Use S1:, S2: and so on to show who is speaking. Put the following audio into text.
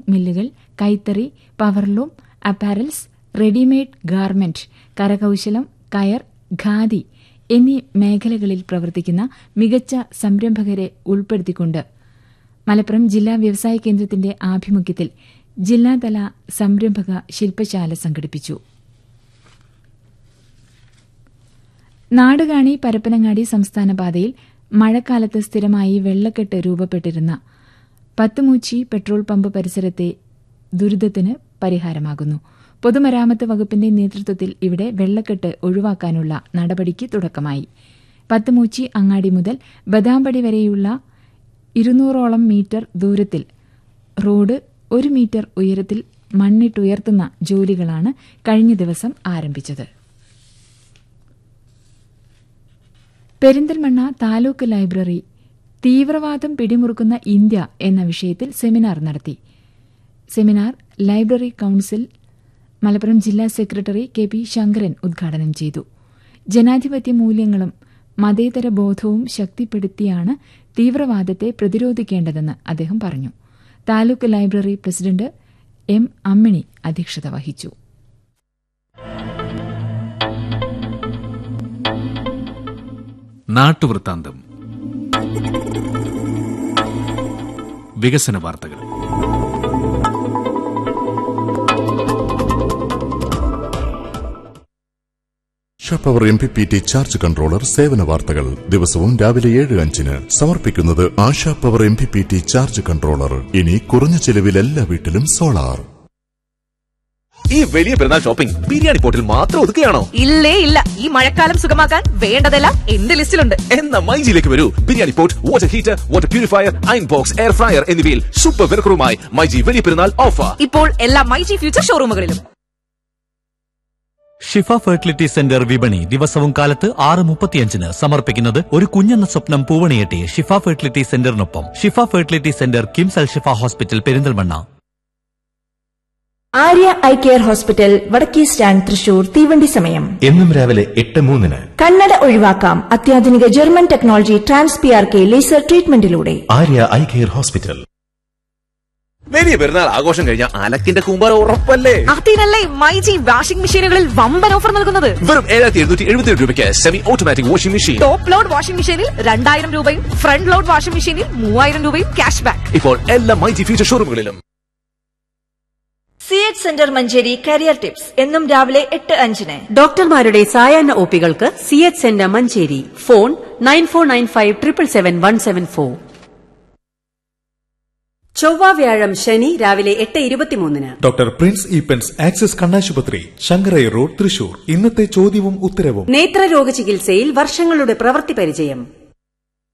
S1: മില്ലുകൾ കൈത്തറി powerloom apparels readymade garment കരകൌശലം കയർ ഖാദി എന്നീ മേഖലകളിൽ പ്രവർത്തിക്കുന്ന മികച്ച സംരംഭകരെ ഉൾപ്പെടുത്തിക്കൊണ്ട് മലപ്പുറം ജില്ലാ വ്യവസായ കേന്ദ്രത്തിന്റെ ആഭിമുഖ്യത്തിൽ ജില്ലാതല സംരംഭക ശില്പശാല സംഘടിപ്പിച്ചു നാടുകാണി പരപ്പനങ്ങാടി സംസ്ഥാന പാതയിൽ മഴക്കാലത്ത് സ്ഥിരമായി വെള്ളക്കെട്ട് രൂപപ്പെട്ടിരുന്ന പത്തുമൂച്ചി പെട്രോൾ പമ്പ് പരിസരത്തെ ദുരിതത്തിന് പരിഹാരമാകുന്നു പൊതുമരാമത്ത് വകുപ്പിന്റെ നേതൃത്വത്തിൽ ഇവിടെ വെള്ളക്കെട്ട് ഒഴിവാക്കാനുള്ള നടപടിക്ക് തുടക്കമായി പത്തുമൂച്ചി അങ്ങാടി മുതൽ ബദാംപടി വരെയുള്ള ഇരുന്നൂറോളം മീറ്റർ ദൂരത്തിൽ റോഡ് ഒരു മീറ്റർ ഉയരത്തിൽ മണ്ണിട്ടുയർത്തുന്ന ജോലികളാണ് കഴിഞ്ഞ ദിവസം ആരംഭിച്ചത് പെരിന്തൽമണ്ണ താലൂക്ക് ലൈബ്രറി തീവ്രവാദം പിടിമുറുക്കുന്ന ഇന്ത്യ എന്ന വിഷയത്തിൽ സെമിനാർ നടത്തി സെമിനാർ ലൈബ്രറി കൌൺസിൽ മലപ്പുറം ജില്ലാ സെക്രട്ടറി കെ പി ശങ്കരൻ ഉദ്ഘാടനം ചെയ്തു ജനാധിപത്യ മൂല്യങ്ങളും മതേതര ബോധവും ശക്തിപ്പെടുത്തിയാണ് തീവ്രവാദത്തെ പ്രതിരോധിക്കേണ്ടതെന്ന് അദ്ദേഹം പറഞ്ഞു taluk library president M Ammini അധ്യക്ഷത വഹിച്ചു
S2: നാട്ടുവൃത്താന്തം വികസന വാർത്തകൾ
S3: power M P P T charge controller സേവന വാർത്തകൾ ദിവസവും രാവിലെ ഏഴ് അഞ്ചിന് സമർപ്പിക്കുന്നത് Asha power M P P T charge controller ഇനി കുറഞ്ഞ ചെലവിൽ എല്ലാ വീട്ടിലും സോളാർ
S4: ഈ വലിയ പെരുന്നാൾ ഷോപ്പിംഗ് ബിരിയാണി പോട്ടിൽ മാത്രം ഒതുക്കുകയാണോ
S5: ഇല്ലേ ഇല്ല ഈ മഴക്കാലം സുഖമാക്കാൻ വേണ്ടതെല്ലാം എന്റെ ലിസ്റ്റിലുണ്ട്
S4: എന്ന മൈജിയിലേക്ക് വരൂ biryani pot water heater water purifier iron box air fryer എന്നിവയിൽ സൂപ്പർ വിലക്കുറവുമായി മൈജി വലിയ പെരുന്നാൾ ഓഫർ
S5: ഇപ്പോൾ എല്ലാ മൈജി ഫ്യൂച്ചർ ഷോറൂമുകളിലും
S6: ഷിഫ ഫെർട്ടിലിറ്റി സെന്റർ വിപണി ദിവസവും കാലത്ത് ആറ് മുപ്പത്തിയഞ്ചിന് സമർപ്പിക്കുന്നത് ഒരു കുഞ്ഞെന്ന സ്വപ്നം പൂവണിയെട്ടി ഷിഫ ഫെർട്ടിലിറ്റി സെന്ററിനൊപ്പം Shifa fertility centre KIMS Al Shifa hospital Perinthalmanna
S7: Arya eye care hospital വടക്കേ സ്റ്റാൻഡ് തൃശൂർ തീവണ്ടി സമയം
S8: എന്നും രാവിലെ എട്ട് മൂന്നിന്
S7: കണ്ണട ഒഴിവാക്കാം അത്യാധുനിക German technology trans P R K laser ട്രീറ്റ്മെന്റിലൂടെ
S8: ആര്യ ഐ കെയർ ഹോസ്പിറ്റൽ
S4: വലിയ പെരുന്നാൾ ആഘോഷം കഴിഞ്ഞാൽ അലക്കിന്റെ കൂമ്പാറ ഉറപ്പല്ലേ
S5: അതിനല്ലേ മൈജി വാഷിംഗ് മെഷീനുകളിൽ വമ്പൻ ഓഫർ നൽകുന്നത്
S4: വെറും ഏഴായിരത്തി എഴുന്നൂറ്റി എഴുപത്തി രൂപയ്ക്ക് semi automatic washing machine
S5: top load washing മെഷീനിൽ രണ്ടായിരം രൂപയും ഫ്രണ്ട് ലോഡ് വാഷിംഗ് മെഷീനിൽ മൂവായിരം രൂപയും ക്യാഷ് ബാക്ക്
S4: ഇപ്പോൾ എല്ലാ മൈജി ഫ്യൂച്ചർ ഷോറൂമുകളിലും
S7: C H centre Manjeri career tips എന്നും രാവിലെ എട്ട് അഞ്ചിന്
S9: ഡോക്ടർമാരുടെ സായാഹ്ന ഒപികൾക്ക് C H centre Manjeri phone nine four nine five triple seven one seven four ചൊവ്വ വ്യാഴം ശനി രാവിലെ എട്ട് ഇരുപത്തിമൂന്നിന്
S10: ഡോക്ടർ പ്രിൻസ് ഈപ്പൻസ് ആക്സിസ് കണ്ണാശുപത്രി ശങ്കരൈ റോഡ് തൃശൂർ ഇന്നത്തെ ചോദ്യവും ഉത്തരവും
S9: നേത്രരോഗ ചികിത്സയിൽ വർഷങ്ങളുടെ പ്രവൃത്തി പരിചയം